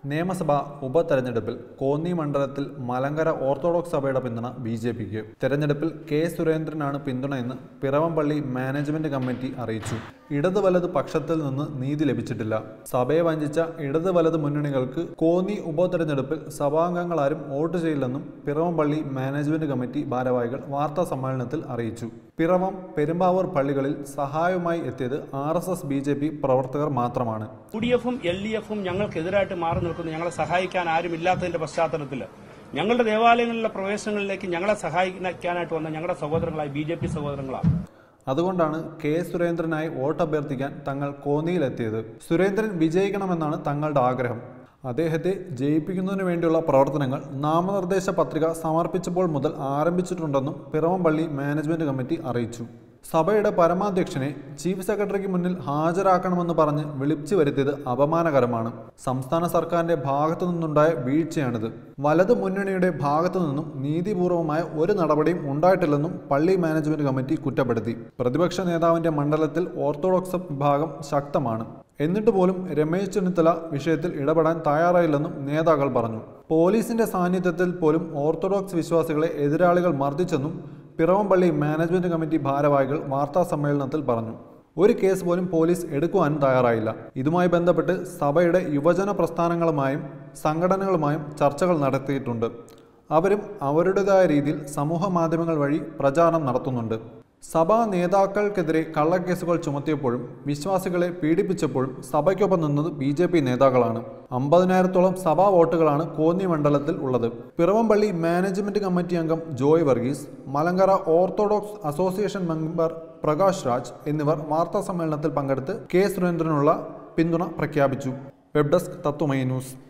നിയമസഭാ ഉപതെരഞ്ഞെടുപ്പിൽ കോന്നി മണ്ഡലത്തിൽ മലങ്കര ഓർത്തഡോക്സ് സഭയുടെ പിന്തുണ ബി ജെ പിക്ക് തെരഞ്ഞെടുപ്പിൽ കെ സുരേന്ദ്രനാണ് പിന്തുണയെന്ന് പിറവംപള്ളി മാനേജ്മെന്റ് കമ്മിറ്റി അറിയിച്ചു ഇടത് വലത് പക്ഷത്തിൽ നിന്ന് നീതി ലഭിച്ചിട്ടില്ല സഭയെ വഞ്ചിച്ച ഇടത് വലത് മുന്നണികൾക്ക് കോന്നി ഉപതെരഞ്ഞെടുപ്പിൽ സഭാംഗങ്ങളാരും വോട്ട് ചെയ്യില്ലെന്നും പിറവംപള്ളി മാനേജ്മെന്റ് കമ്മിറ്റി ഭാരവാഹികൾ വാർത്താ സമ്മേളനത്തിൽ അറിയിച്ചു പിറവം പെരുമ്പാവൂർ പള്ളികളിൽ സഹായവുമായി എത്തിയത് R S S B J P പ്രവർത്തകർ മാത്രമാണ് യു ഡി എഫും എൽ ഡി എഫും ഞങ്ങൾക്കെതിരായിട്ട് മാറി നിൽക്കുന്നു ഞങ്ങളെ സഹായിക്കാൻ ആരുമില്ലാത്തതിന്റെ പശ്ചാത്തലത്തിൽ ഞങ്ങളുടെ ദേവാലയങ്ങളിലെ പ്രവേശനങ്ങളിലേക്ക് ഞങ്ങളെ സഹായിക്കാനായിട്ട് വന്ന ഞങ്ങളുടെ സഹോദരങ്ങളായ ബി ജെ പി സഹോദരങ്ങളാണ് അതുകൊണ്ടാണ് കെ സുരേന്ദ്രനായി വോട്ട് അഭ്യർത്ഥിക്കാൻ തങ്ങൾ കോന്നിയിലെത്തിയത് സുരേന്ദ്രൻ വിജയിക്കണമെന്നാണ് തങ്ങളുടെ ആഗ്രഹം അദ്ദേഹത്തെ ജയിപ്പിക്കുന്നതിന് വേണ്ടിയുള്ള പ്രവർത്തനങ്ങൾ നാമനിർദ്ദേശ പത്രിക സമർപ്പിച്ചപ്പോൾ മുതൽ ആരംഭിച്ചിട്ടുണ്ടെന്നും പിറവംപള്ളി മാനേജ്മെന്റ് കമ്മിറ്റി അറിയിച്ചു സഭയുടെ പരമാധ്യക്ഷനെ ചീഫ് സെക്രട്ടറിക്ക് മുന്നിൽ ഹാജരാക്കണമെന്ന് പറഞ്ഞ് വിളിച്ചു വരുത്തിയത് അപമാനകരമാണ് സംസ്ഥാന സർക്കാരിന്റെ ഭാഗത്തു നിന്നുണ്ടായ വീഴ്ചയാണിത് വലതു മുന്നണിയുടെ ഭാഗത്തു നിന്നും നീതിപൂർവമായ ഒരു നടപടിയും ഉണ്ടായിട്ടില്ലെന്നും പള്ളി മാനേജ്മെന്റ് കമ്മിറ്റി കുറ്റപ്പെടുത്തി പ്രതിപക്ഷ നേതാവിന്റെ മണ്ഡലത്തിൽ ഓർത്തഡോക്സ് വിഭാഗം ശക്തമാണ് എന്നിട്ട് പോലും രമേശ് ചെന്നിത്തല വിഷയത്തിൽ ഇടപെടാൻ തയ്യാറായില്ലെന്നും നേതാക്കൾ പറഞ്ഞു പോലീസിന്റെ സാന്നിധ്യത്തിൽ പോലും ഓർത്തഡോക്സ് വിശ്വാസികളെ എതിരാളികൾ മർദ്ദിച്ചെന്നും പിറവംപള്ളി മാനേജ്മെന്റ് കമ്മിറ്റി ഭാരവാഹികൾ വാർത്താ സമ്മേളനത്തിൽ പറഞ്ഞു ഒരു കേസ് പോലും പോലീസ് എടുക്കുവാനും തയ്യാറായില്ല ഇതുമായി ബന്ധപ്പെട്ട് സഭയുടെ യുവജന പ്രസ്ഥാനങ്ങളുമായും സംഘടനകളുമായും ചർച്ചകൾ നടത്തിയിട്ടുണ്ട് അവരും അവരുടേതായ രീതിയിൽ സമൂഹ മാധ്യമങ്ങൾ വഴി പ്രചാരണം നടത്തുന്നുണ്ട് സഭാ നേതാക്കൾക്കെതിരെ കള്ളക്കേസുകൾ ചുമത്തിയപ്പോഴും വിശ്വാസികളെ പീഡിപ്പിച്ചപ്പോഴും സഭയ്ക്കൊപ്പം നിന്നത് ബി ജെ പി നേതാക്കളാണ് അമ്പതിനായിരത്തോളം സഭാ വോട്ടുകളാണ് കോന്നി മണ്ഡലത്തിൽ ഉള്ളത് പിറവംപള്ളി മാനേജ്മെന്റ് കമ്മിറ്റി അംഗം Joy Varghese Malankara orthodox association member Prakash Raj എന്നിവർ വാർത്താ സമ്മേളനത്തിൽ പങ്കെടുത്ത് കെ സുരേന്ദ്രനുള്ള പിന്തുണ പ്രഖ്യാപിച്ചു വെബ് ഡെസ്ക് തത്വമൈ ന്യൂസ്